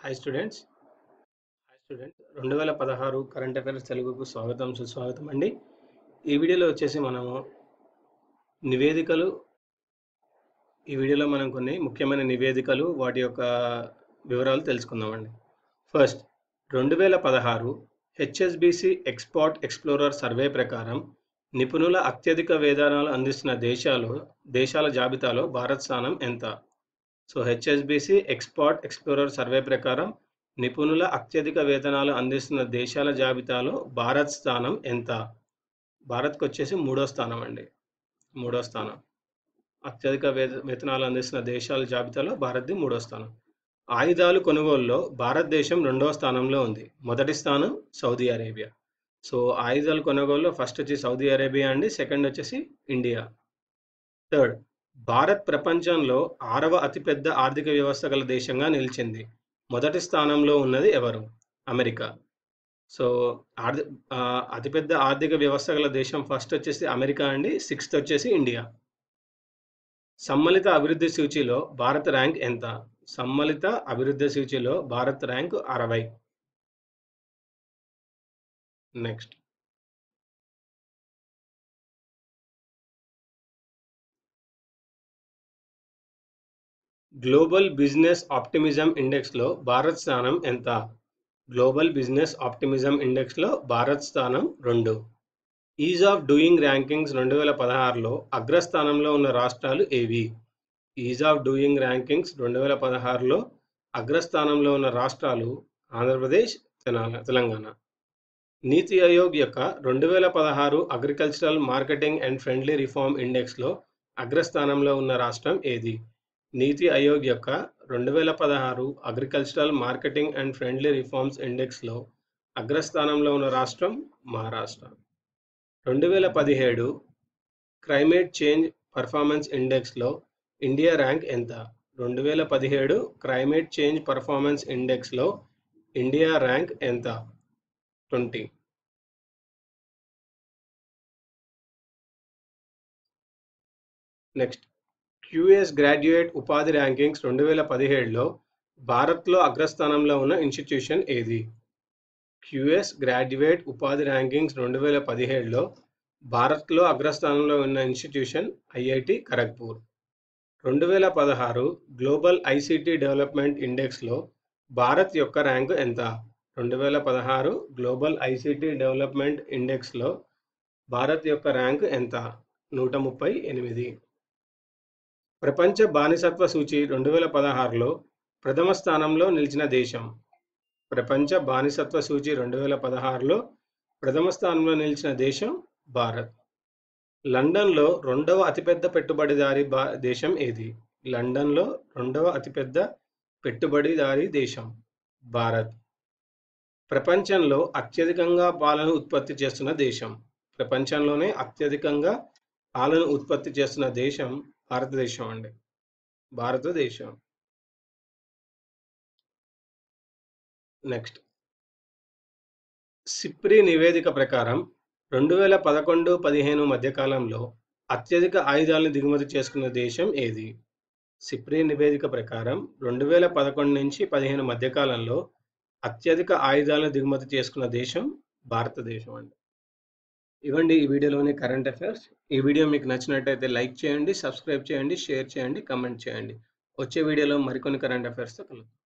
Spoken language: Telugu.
హాయ్ స్టూడెంట్స్ హాయ్ స్టూడెంట్స్ రెండు వేల పదహారు కరెంట్ అఫైర్స్ తెలుగుకు స్వాగతం సుస్వాగతం అండి ఈ వీడియోలో వచ్చేసి మనము నివేదికలు ఈ వీడియోలో మనం కొన్ని ముఖ్యమైన నివేదికలు వాటి యొక్క వివరాలు తెలుసుకుందామండి ఫస్ట్ రెండు వేల పదహారు హెచ్ఎస్బిసి ఎక్స్పోర్ట్ ఎక్స్ప్లోరర్ సర్వే ప్రకారం నిపుణుల అత్యధిక వేతనాలు అందిస్తున్న దేశాలు దేశాల జాబితాలో భారత్ స్థానం ఎంత so HSBC export explorer survey ప్రకారం నిపుణుల అత్యధిక వేతనాలు అందిస్తున్న దేశాల జాబితాలో భారత్ స్థానం ఎంత భారత్కి వచ్చేసి మూడో స్థానం అండి మూడో స్థానం అత్యధిక వేత వేతనాలు అందిస్తున్న దేశాల జాబితాలో భారత్ది మూడో స్థానం ఆయుధాలు కొనుగోలులో భారతదేశం రెండవ స్థానంలో ఉంది మొదటి స్థానం సౌదీ అరేబియా సో ఆయుధాల కొనుగోలులో ఫస్ట్ వచ్చి సౌదీ అరేబియా అండి సెకండ్ వచ్చేసి ఇండియా థర్డ్ భారత్ ప్రపంచంలో ఆరవ అతిపెద్ద ఆర్థిక వ్యవస్థ గల దేశంగా నిలిచింది మొదటి స్థానంలో ఉన్నది ఎవరు అమెరికా సో ఆర్థి ఆ, అతిపెద్ద ఆర్థిక వ్యవస్థ గల దేశం ఫస్ట్ వచ్చేసి అమెరికా అండి సిక్స్త్ వచ్చేసి ఇండియా సమ్మలిత అభివృద్ధి సూచీలో భారత్ ర్యాంక్ ఎంత సమ్మలిత అభివృద్ధి సూచీలో భారత్ ర్యాంక్ అరవై నెక్స్ట్ గ్లోబల్ బిజినెస్ ఆప్టిమిజం ఇండెక్స్లో భారత్ స్థానం ఎంత గ్లోబల్ బిజినెస్ ఆప్టిమిజం ఇండెక్స్లో భారత్ స్థానం రెండు ఈజ్ ఆఫ్ డూయింగ్ ర్యాంకింగ్స్ రెండు వేల పదహారులో అగ్రస్థానంలో ఉన్న రాష్ట్రాలు ఏవి ఈజ్ ఆఫ్ డూయింగ్ ర్యాంకింగ్స్ రెండు వేల పదహారులో అగ్రస్థానంలో ఉన్న రాష్ట్రాలు ఆంధ్రప్రదేశ్ తెలంగాణ తెలంగాణ నీతి ఆయోగ్ యొక్క రెండు వేల పదహారు agricultural marketing and friendly reform ఇండెక్స్లో అగ్రస్థానంలో ఉన్న రాష్ట్రం ఏది నీతి ఆయోగ్ యొక్క రెండు వేల పదహారు agricultural marketing and friendly reforms ఇండెక్స్లో అగ్రస్థానంలో ఉన్న రాష్ట్రం మహారాష్ట్ర రెండు వేల పదిహేడు క్లైమేట్ చేంజ్ పర్ఫార్మెన్స్ ఇండెక్స్లో ఇండియా ర్యాంక్ ఎంత రెండు వేల పదిహేడు క్లైమేట్ చేంజ్ పర్ఫార్మెన్స్ ఇండెక్స్లో ఇండియా ర్యాంక్ ఎంత ట్వంటీ నెక్స్ట్ క్యూఎస్ గ్రాడ్యుయేట్ ఉపాధి ర్యాంకింగ్స్ రెండు వేల పదిహేడులో భారత్లో అగ్రస్థానంలో ఉన్న ఇన్స్టిట్యూషన్ ఏది క్యూఎస్ గ్రాడ్యుయేట్ ఉపాధి ర్యాంకింగ్స్ రెండు వేల పదిహేడులో భారత్లో అగ్రస్థానంలో ఉన్న ఇన్స్టిట్యూషన్ ఐఐటి ఖరగ్పూర్ రెండు వేల పదహారు గ్లోబల్ ఐసిటి డెవలప్మెంట్ ఇండెక్స్లో భారత్ యొక్క ర్యాంకు ఎంత రెండు వేల పదహారు గ్లోబల్ ఐసిటి డెవలప్మెంట్ ఇండెక్స్లో భారత్ యొక్క ర్యాంకు ఎంత నూట ముప్పై ఎనిమిది ప్రపంచ బానిసత్వ సూచి రెండు వేల పదహారులో ప్రథమ స్థానంలో నిలిచిన దేశం ప్రపంచ బానిసత్వ సూచి రెండు వేల పదహారులో ప్రథమ స్థానంలో నిలిచిన దేశం భారత్ లండన్లో రెండవ అతిపెద్ద పెట్టుబడిదారి బా దేశం ఏది లండన్లో రెండవ అతిపెద్ద పెట్టుబడిదారీ దేశం భారత్ ప్రపంచంలో అత్యధికంగా పాలను ఉత్పత్తి చేస్తున్న దేశం ప్రపంచంలోనే అత్యధికంగా పాలను ఉత్పత్తి చేస్తున్న దేశం భారతదేశం అండి భారతదేశం నెక్స్ట్ సిప్రి నివేదిక ప్రకారం రెండు వేల పదకొండు పదిహేను మధ్యకాలంలో అత్యధిక ఆయుధాలను దిగుమతి చేసుకున్న దేశం ఏది సిప్రి నివేదిక ప్రకారం రెండు వేల పదకొండు నుంచి పదిహేను మధ్యకాలంలో అత్యధిక ఆయుధాలను దిగుమతి చేసుకున్న దేశం భారతదేశం అండి ఇవ్వండి ఈ వీడియోలోని కరెంట్ అఫైర్స్ ఈ వీడియో మీకు నచ్చినట్టయితే లైక్ చేయండి సబ్స్క్రైబ్ చేయండి షేర్ చేయండి కమెంట్ చేయండి వచ్చే వీడియోలో మరికొన్ని కరెంట్ అఫైర్స్తో కలుద్దాం